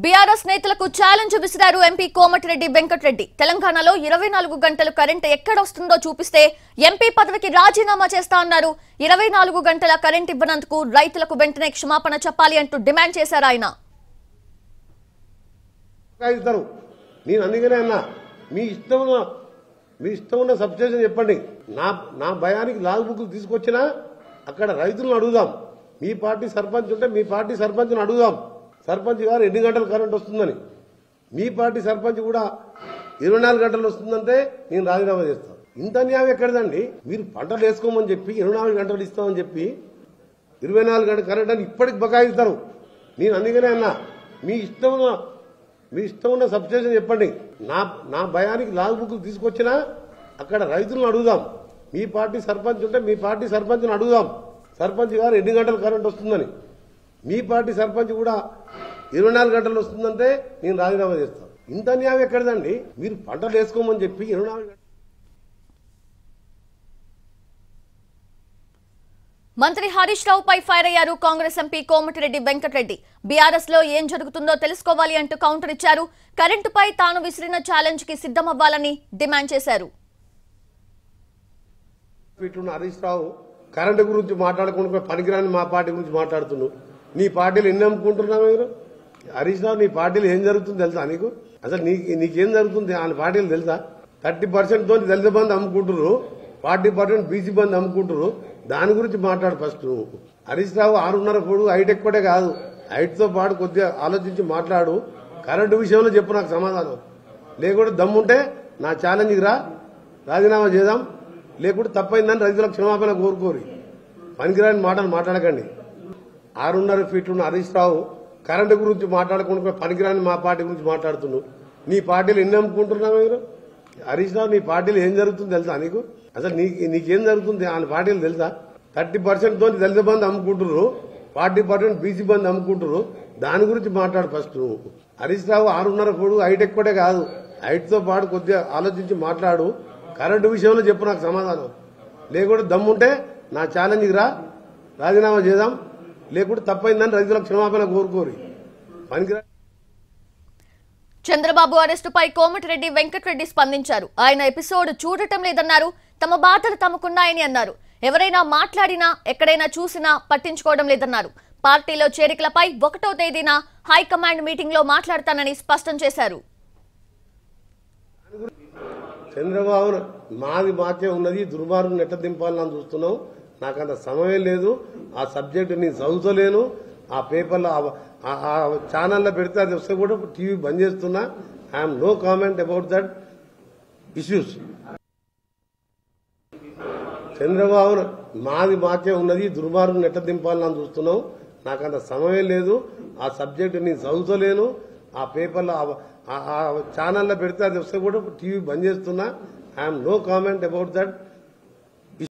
BRS నేతలకు challenge విసిరారు MP Komatireddy Venkatareddy తెలంగాణలో ఇరవై నాలుగు గంటలు కరెంట్ ఎక్కడొస్తుందో చూపిస్తే ఎంపీ పదవికి రాజీనామా చేస్తా అన్నారు ఇరవై నాలుగు గంటల కరెంట్ ఇవ్వనందుకు రైతులకు వెంటనే క్షమాపణ చెప్పాలి అంటూ డిమాండ్ చేశారు ఆయన ఇస్తారు నేను అందుకనే అన్నా మీ ఇష్టం ఉన్న మీ ఇష్టం ఉన్న సబ్స్టేషన్ చెప్పండి నా నా భయానికి లాగ్ బుక్లు తీసుకొచ్చినా అక్కడ రైతులను అడుగుదాం మీ పార్టీ సర్పంచ్ ఉంటే మీ పార్టీ సర్పంచ్ని అడుగుదాం సర్పంచ్ గారు ఎన్ని గంటలు కరెంట్ వస్తుందని మీ పార్టీ సర్పంచ్ కూడా ఇరవై నాలుగు గంటలు వస్తుందంటే నేను రాజీనామా చేస్తాను ఇంత న్యాయం ఎక్కడదండి మీరు పంటలు వేసుకోమని చెప్పి ఇరవై నాలుగు గంటలు ఇస్తామని చెప్పి ఇరవై నాలుగు గంటల కరెంట్ అని ఇప్పటికి బకాయిస్తారు నేను అందుకనే అన్నా మీ ఇష్టం ఉన్న మీ ఇష్టం ఉన్న సబ్స్టేషన్ చెప్పండి నా నా భయానికి లాగ్ బుక్లు తీసుకొచ్చినా అక్కడ రైతులను అడుగుదాం మీ పార్టీ సర్పంచ్ ఉంటే మీ పార్టీ సర్పంచ్ని అడుగుదాం సర్పంచ్ గారు ఎన్ని గంటలు కరెంట్ వస్తుందని మీ పార్టీ సర్పంచ్ కూడా ఇరవై నాలుగు గంటలు వస్తుందంటే నేను రాజీనామా చేస్తాను ఇంత న్యాయం ఎక్కడదండి మీరు పంటలు వేసుకోమని చెప్పి ఇరవై నాలుగు గంటలు మంత్రి హరీష్ రావుపై ఫైర్ అయ్యారు కాంగ్రెస్ ఎంపీ కోమటిరెడ్డి వెంకటరెడ్డి బీఆర్ఎస్ లో ఏం జరుగుతుందో తెలుసుకోవాలి అంటూ కౌంటర్ ఇచ్చారు కరెంటుపై తాను విసిరిన ఛాలెంజ్ కి సిద్ధమవ్వాలని డిమాండ్ చేశారు ఇట్లున్న హరీష్ రావు కరెంటు గురించి మాట్లాడకుండా పనికిరాని మా పార్టీ గురించి మాట్లాడుతున్నావు నీ పార్టీలు ఎన్ని అమ్ముకుంటున్నావు మీరు హరీష్ రావు నీ పార్టీలో ఏం జరుగుతుంది తెలుసా నీకు అసలు నీ నీకేం జరుగుతుంది ఆయన పార్టీలు తెలుసా థర్టీ పర్సెంట్ తోటి దళిత బంధు అమ్ముకుంటున్నారు ఫార్టీ పర్సెంట్ బీసీ బంధు అమ్ముకుంటున్నారు దాని గురించి మాట్లాడు ఫస్ట్ నువ్వు హరీష్ రావు ఆరున్నర పొడుగు హైట్ ఎక్కువటే కాదు హైట్ తో పాటు కొద్దిగా ఆలోచించి మాట్లాడు కరెంటు విషయంలో చెప్పు నాకు సమాధానం లేకుంటే దమ్ముంటే నా ఛాలెంజ్కి రా రాజీనామా చేద్దాం లేకుంటే తప్పైందని రైతులకు క్షమాపణ కోరుకోరి పనికిరాని మాటలు మాట్లాడకండి ఆరున్నర ఫీట్లున్న హరీష్ రావు కరెంటు గురించి మాట్లాడకుండా పనికిరాని మా పార్టీ గురించి మాట్లాడుతున్నావు నీ పార్టీలు ఎన్ని అమ్ముకుంటున్నావు మీరు హరీష్ రావు నీ పార్టీలో ఏం జరుగుతుంది తెలుసా నీకు అసలు నీ నీకేం జరుగుతుంది ఆయన పార్టీలు తెలుసా థర్టీ పర్సెంట్ తోటి దళిత బంధు అమ్ముకుంటున్నారు ఫార్టీ పర్సెంట్ బీసీ బంధు అమ్ముకుంటున్నారు దాని గురించి మాట్లాడు ఫస్ట్ నువ్వు హరీష్ రావు ఆరున్నర పొడుగు హైట్ ఎక్కువటే కాదు హైట్ తో పాటు కొద్దిగా ఆలోచించి మాట్లాడు కరెంటు విషయంలో చెప్పు నాకు సమాధానం లేకుంటే దమ్ముంటే నా ఛాలెంజ్కి రా రాజీనామా చేద్దాం లేకుంటే తప్పైందని రైతులకు క్షమాపణ కోరుకోరి పనికిరా చంద్రబాబు అరెస్టుపై కోమటిరెడ్డి వెంకటరెడ్డి స్పందించారు ఆయన ఎపిసోడ్ చూడటం లేదన్నారు తమ బాధలు తమకున్నాయని అన్నారు ఎవరైనా మాట్లాడినా ఎక్కడైనా చూసినా పట్టించుకోవడం లేదన్నారు పార్టీలో చేరికలపై ఒకటో తేదీన హైకమాండ్ మీటింగ్ లో మాట్లాడతానని స్పష్టం చేశారు చంద్రబాబు మాది మాకే ఉన్నది దుర్మార్గం నెట్ట దింపాలని చూస్తున్నాం నాకు అంత సమయం లేదు ఆ సబ్జెక్ట్ నేను చదువుతలేను ఆ పేపర్లో ఆ- ఆ- ఆ ఛానల్లో పెడితే అది వస్తే కూడా టీవీ బంద్ చేస్తున్నా I'm no comment about that issues Chandrababu మాది మాకే ఉన్నది దుర్మార్గం నెట్ట దింపాలని చూస్తున్నాం నాకు అంత సమయం లేదు ఆ సబ్జెక్ట్ నేను చదువుతలేను ఆ పేపర్లో ఆ- ఆ- ఆ ఛానల్లో పెడితే అది వస్తే కూడా టీవీ బంద్ చేస్తున్నా I'm no comment about that